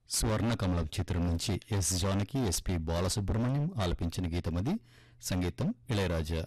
స్వర్ణకమలం చిత్రం నుంచి yes Janaki SP Balasubrahmanyam ఆలపించిన గీతమది సంగీతం ఇళయరాజా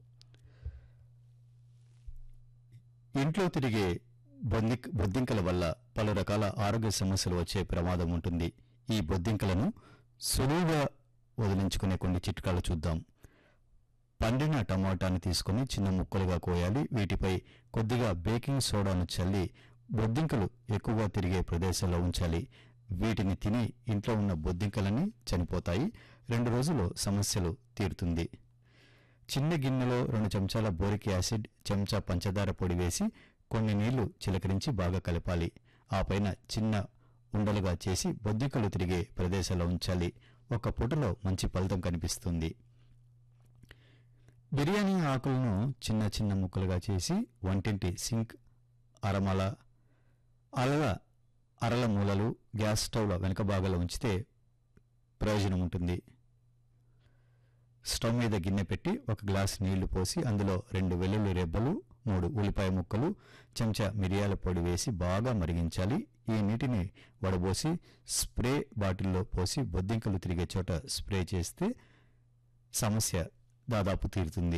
ఇంట్లో తిరిగే బొద్ది బొద్దింకల వల్ల పలు రకాల ఆరోగ్య సమస్యలు వచ్చే ప్రమాదం ఉంటుంది ఈ బొద్దింకలను సులువుగా వదిలించుకునే కొన్ని చిట్కాలు చూద్దాం పండిన టమాటాను తీసుకుని చిన్న ముక్కలుగా కోయాలి వీటిపై కొద్దిగా బేకింగ్ సోడాను చల్లి బొద్దింకలు ఎక్కువగా తిరిగే ప్రదేశాల్లో ఉంచాలి వీటిని తిని ఇంట్లో ఉన్న బొద్దింకలన్నీ చనిపోతాయి రెండు రోజుల్లో సమస్యలు తీరుతుంది చిన్న గిన్నెలో రెండు చెంచాల బోరిక్ యాసిడ్ చెంచా పంచదార పొడి వేసి కొన్ని నీళ్లు చిలకరించి బాగా కలపాలి ఆ పైన చిన్న ఉండలుగా చేసి బొద్దింకలు తిరిగే ప్రదేశాల్లో ఉంచాలి ఒక పూటలో మంచి ఫలితం కనిపిస్తుంది బిర్యానీ ఆకులను చిన్న చిన్న ముక్కలుగా చేసి వంటింటి సింక్ అరమల అలల అరల మూలలు గ్యాస్ స్టవ్ల వెనక భాగాల్లో ఉంచితే ప్రయోజనం ఉంటుంది స్టవ్ మీద గిన్నె పెట్టి ఒక గ్లాస్ నీళ్లు పోసి అందులో రెండు వెల్లుల్లి రెబ్బలు మూడు ఉల్లిపాయ ముక్కలు చెంచా మిరియాల పొడి వేసి బాగా మరిగించాలి ఈ నీటిని వడబోసి స్ప్రే బాటిల్లో పోసి బొద్దింకలు తిరిగే చోట స్ప్రే చేస్తే సమస్య దాదాపు తీరుతుంది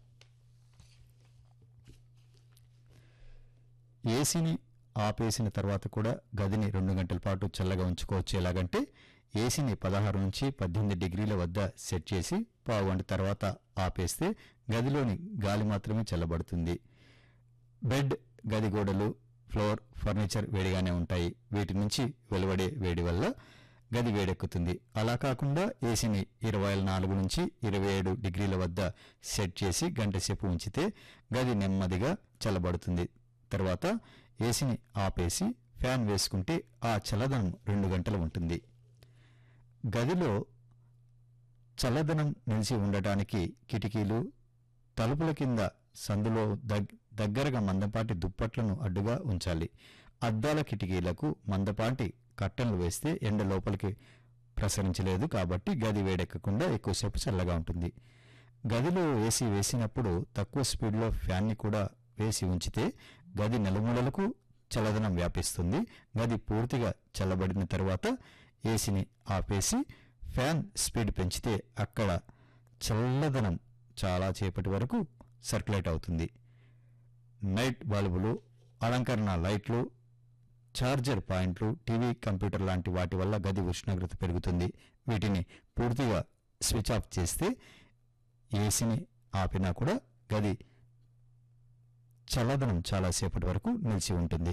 ఏసీని ఆపేసిన తర్వాత కూడా గదిని రెండు గంటల పాటు చల్లగా ఉంచుకోవచ్చు ఎలాగంటే ఏసీని పదహారు నుంచి పద్దెనిమిది డిగ్రీల వద్ద సెట్ చేసి పావు గంట తర్వాత ఆపేస్తే గదిలోని గాలి మాత్రమే చల్లబడుతుంది బెడ్ గది గోడలు ఫ్లోర్ ఫర్నిచర్ వేడిగానే ఉంటాయి వీటి నుంచి వెలువడే వేడి వల్ల గది వేడెక్కుతుంది అలా కాకుండా ఏసీని ఇరవై నాలుగు నుంచి ఇరవై ఏడు డిగ్రీల వద్ద సెట్ చేసి గంట సేపు ఉంచితే గది నెమ్మదిగా చల్లబడుతుంది తర్వాత ఏసీని ఆపేసి ఫ్యాన్ వేసుకుంటే ఆ చల్లదనం రెండు గంటలు ఉంటుంది గదిలో చల్లదనం నిలిచి ఉండటానికి కిటికీలు తలుపుల కింద సందులో దగ్ దగ్గరగా మందపాటి దుప్పట్లను అడ్డుగా ఉంచాలి అద్దాల కిటికీలకు మందపాటి కట్టెలు వేస్తే ఎండ లోపలికి ప్రసరించలేదు కాబట్టి గది వేడెక్కకుండా ఎక్కువసేపు చల్లగా ఉంటుంది గదిలో ఏసీ వేసినప్పుడు తక్కువ స్పీడ్లో ఫ్యాన్ని కూడా వేసి ఉంచితే గది నలుమూలలకు చల్లదనం వ్యాపిస్తుంది గది పూర్తిగా చల్లబడిన తర్వాత ఏసీని ఆపేసి ఫ్యాన్ స్పీడ్ పెంచితే అక్కడ చల్లదనం చాలా చేపటి వరకు సర్క్యులేట్ అవుతుంది నైట్ బల్బులు అలంకరణ లైట్లు ఛార్జర్ పాయింట్లు టీవీ కంప్యూటర్ లాంటి వాటి వల్ల గది ఉష్ణోగ్రత పెరుగుతుంది వీటిని పూర్తిగా స్విచ్ ఆఫ్ చేస్తే ఏసీని ఆపినా కూడా గది చల్లదనం చాలాసేపటి వరకు నిలిచి ఉంటుంది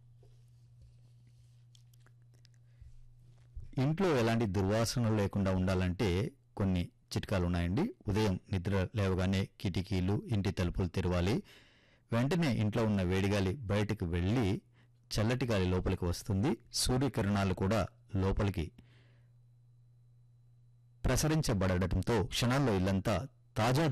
ఇంట్లో ఎలాంటి దుర్వాసనలు లేకుండా ఉండాలంటే కొన్ని చిట్కాలు ఉన్నాయండి ఉదయం నిద్ర లేవగానే కిటికీలు ఇంటి తలుపులు తెరవాలి వెంటనే ఇంట్లో ఉన్న వేడిగాలి బయటకు వెళ్ళి చల్లటి గాలి లోపలికి వస్తుంది సూర్యకిరణాలు కూడా లోపలికి ప్రసరించబడటంతో క్షణాల్లో ఇల్లంతా తాజా